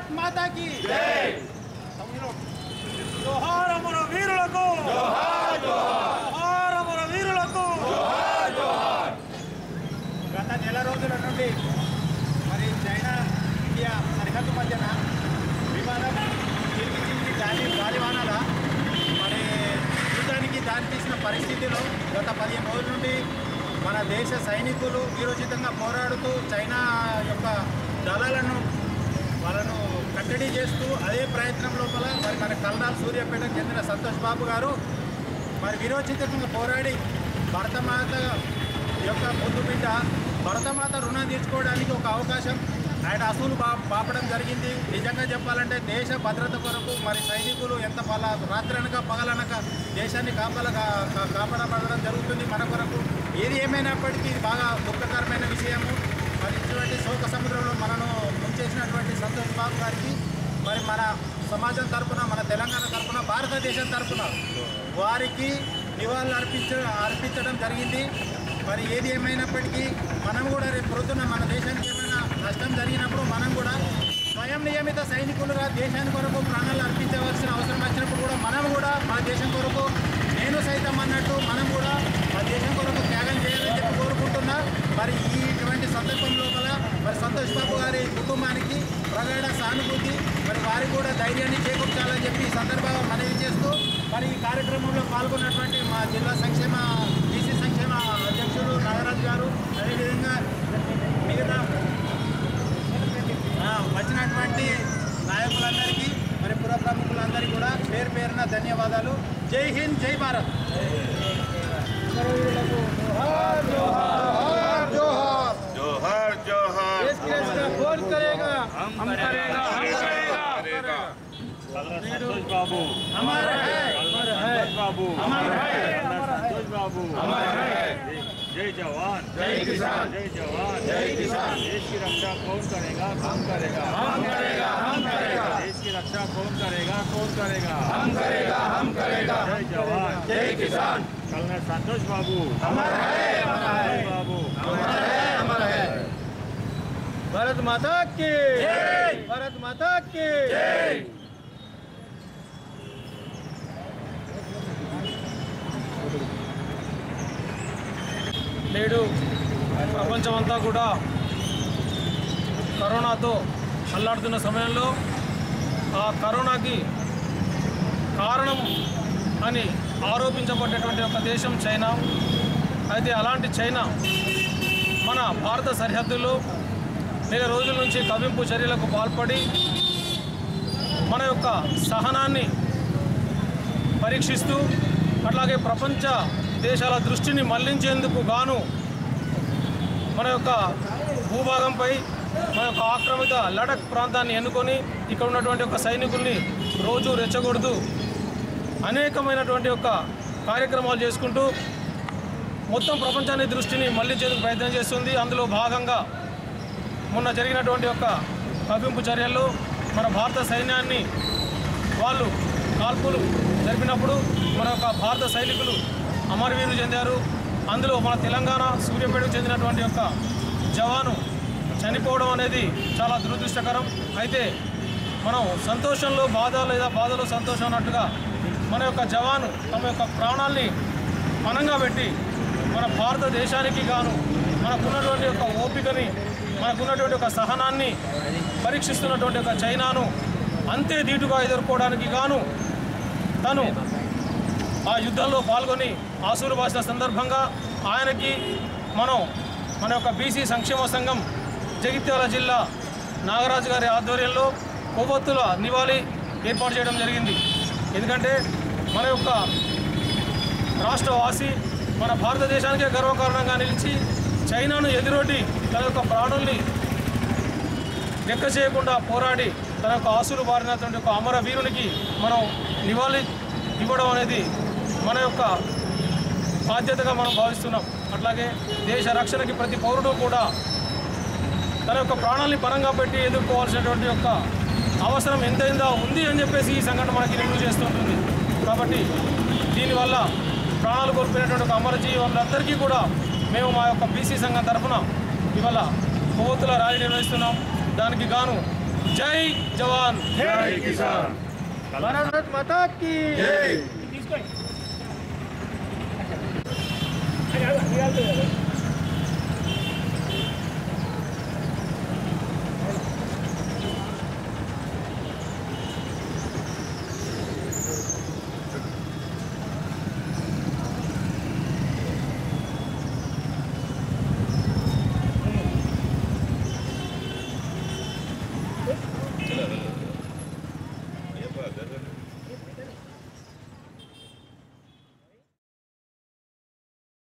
భారత్ మాతా కి జోహార్ అమర వీరులకు జోహార్ అమర వీరులకు గత నెల రోజుల నుండి మరి చైనా ఇండియా సరిహద్దు మధ్యన విమానం తిరిగి తిరిగి గాలి గాలివానాల మరి యుద్ధానికి దారితీసిన పరిస్థితిలో గత పదిహేను రోజుల నుండి మన దేశ సైనికులు వీరోచితంగా పోరాడుతూ చైనా యొక్క దళాలను వాళ్ళను కట్టడి చేస్తూ అదే ప్రయత్నం లోపల మరి మన కల్నాల్ సూర్యాపేటకు చెందిన సంతోష్ బాబు గారు మరి విరోచితంగా పోరాడి భరతమాత యొక్క ముద్దు బిడ్డ భరతమాత రుణం తీర్చుకోవడానికి ఒక అవకాశం ఆయన అసూలు బా బాపడం జరిగింది నిజంగా చెప్పాలంటే దేశ భద్రత కొరకు మరి సైనికులు ఎంత పల రాత్రనక పగలనక దేశాన్ని కాపాల కా- కా- కాపాడబడడం జరుగుతుంది మన కొరకు ఏది ఏమైనప్పటికీ ఇది బాగా దుఃఖకరమైన విషయము మరి ఇటువంటి శోక సముద్రంలో మనను ముంచేసినటువంటి సంతోష్ బాబు గారికి మరి మన సమాజం తరపున మన తెలంగాణ తరపున భారతదేశం తరపున వారికి నివాళులు అర్పించ అర్పించడం జరిగింది మరి ఏది ఏమైనప్పటికీ మనం కూడా రేపు పొద్దున్న మన దేశానికి ఏమైనా నష్టం జరిగినప్పుడు మనం కూడా స్వయం నియమిత సైనికులుగా దేశాని కొరకు ప్రాణాలు అర్పించవలసిన అవసరం వచ్చినప్పుడు కూడా మనం కూడా మన దేశం కొరకు నేను సైతం అన్నట్టు మనం కూడా మన దేశం కొరకు త్యాగం చేయాలని చెప్పి కోరుకుంటున్నా మరి ఈ ఇటువంటి సందర్భం లోపల మరి సంతోష్ బాబు గారి కుటుంబానికి ప్రగాఢ సానుభూతి మరి వారికి కూడా ధైర్యాన్ని చేకూర్చాలని చెప్పి ఈ సందర్భంగా మనవి చేస్తూ మరి ఈ కార్యక్రమంలో పాల్గొన్నటువంటి మా జిల్లా సంక్షేమ బీసీ సంక్షేమ అధ్యక్షుడు నాగరాజు గారు అదేవిధంగా మిగతా ఆ, వచ్చినటువంటి నాయకులందరికీ మరి పుర ప్రముఖులందరికీ కూడా పేరు పేరున ధన్యవాదాలు జై హింద్ జై భారత్ जोहर जोहर कौन करेगा हम करेगा हम करेगा करेगा संतोष बाबू हमारा है संतोष बाबू हमारा है संतोष बाबू हमारा है जय जवान जय किसान जय जवान जय किसान देश की रक्षा कौन करेगा कौन करेगा हम करेगा हम करेगा देश की रक्षा कौन करेगा कौन करेगा हम करेगा हम करेगा जय जवान जय किसान कर्नल संतोष बाबू हमारा है हमारा है संतोष बाबू हमारा है हमारा है भारत माता की भारत माता की जय నేడు ప్రపంచమంతా కూడా కరోనాతో అల్లాడుతున్న సమయంలో ఆ కరోనాకి కారణం అని ఆరోపించబడ్డటువంటి ఒక దేశం చైనా అయితే అలాంటి చైనా మన భారత సరిహద్దుల్లో నెల రోజుల నుంచి కవింపు చర్యలకు పాల్పడి మన యొక్క సహనాన్ని పరీక్షిస్తూ అట్లాగే ప్రపంచ దేశాల దృష్టిని మళ్లించేందుకు గాను మన యొక్క భూభాగంపై మన యొక్క ఆక్రమిత లడక్ ప్రాంతాన్ని ఎన్నుకొని ఇక్కడ ఉన్నటువంటి ఒక సైనికుల్ని రోజు రెచ్చగొడుతూ అనేకమైనటువంటి యొక్క కార్యక్రమాలు చేసుకుంటూ మొత్తం ప్రపంచాన్ని దృష్టిని మళ్లించేందుకు ప్రయత్నం చేస్తుంది అందులో భాగంగా మొన్న జరిగినటువంటి యొక్క కవ్వింపు చర్యల్లో మన భారత సైన్యాన్ని వాళ్ళు కాల్పులు జరిపినప్పుడు మన యొక్క భారత సైనికులు అమరవీరులు చెందారు అందులో మన తెలంగాణ సూర్యాపేటకు చెందినటువంటి యొక్క జవాను చనిపోవడం అనేది చాలా దురదృష్టకరం అయితే మనం సంతోషంలో బాధ లేదా బాధలో సంతోషం అన్నట్టుగా మన యొక్క జవాను తమ యొక్క ప్రాణాల్ని పణంగా పెట్టి మన భారతదేశానికి గాను మనకున్నటువంటి యొక్క ఓపికని మనకున్నటువంటి ఒక సహనాన్ని పరీక్షిస్తున్నటువంటి ఒక చైనాను అంతే ధీటుగా ఎదుర్కోవడానికి గాను తను ఆ యుద్ధంలో పాల్గొని ఆసూరు బాసిన సందర్భంగా ఆయనకి మనం మన యొక్క బీసీ సంక్షేమ సంఘం జగిత్యాల జిల్లా నాగరాజు గారి ఆధ్వర్యంలో కొవ్వొత్తుల నివాళి ఏర్పాటు చేయడం జరిగింది ఎందుకంటే మన యొక్క రాష్ట్రవాసి మన భారతదేశానికే గర్వకారణంగా నిలిచి చైనాను ఎదురొడ్డి తన యొక్క ప్రాణుల్ని లెక్క చేయకుండా పోరాడి తన యొక్క ఆసులు బారినటువంటి ఒక అమర వీరునికి మనం నివాళి ఇవ్వడం అనేది మన యొక్క బాధ్యతగా మనం భావిస్తున్నాం అట్లాగే దేశ రక్షణకి ప్రతి పౌరుడు కూడా తన యొక్క ప్రాణాలని పరంగా పెట్టి ఎదుర్కోవాల్సినటువంటి యొక్క అవసరం ఎంతైందా ఉంది అని చెప్పేసి ఈ సంఘటన మనకి రివ్యూ చేస్తుంటుంది కాబట్టి దీనివల్ల ప్రాణాలు కోల్పోయినటువంటి ఒక అమరజీవులందరికీ కూడా మేము మా యొక్క బీసీ సంఘం తరఫున ఇవాళ కొవ్వొత్తుల ర్యాలీ నిర్వహిస్తున్నాం దానికి గాను జై జవాన్ जय किसान భారత్ మాతా కీ जय తీసుకోండి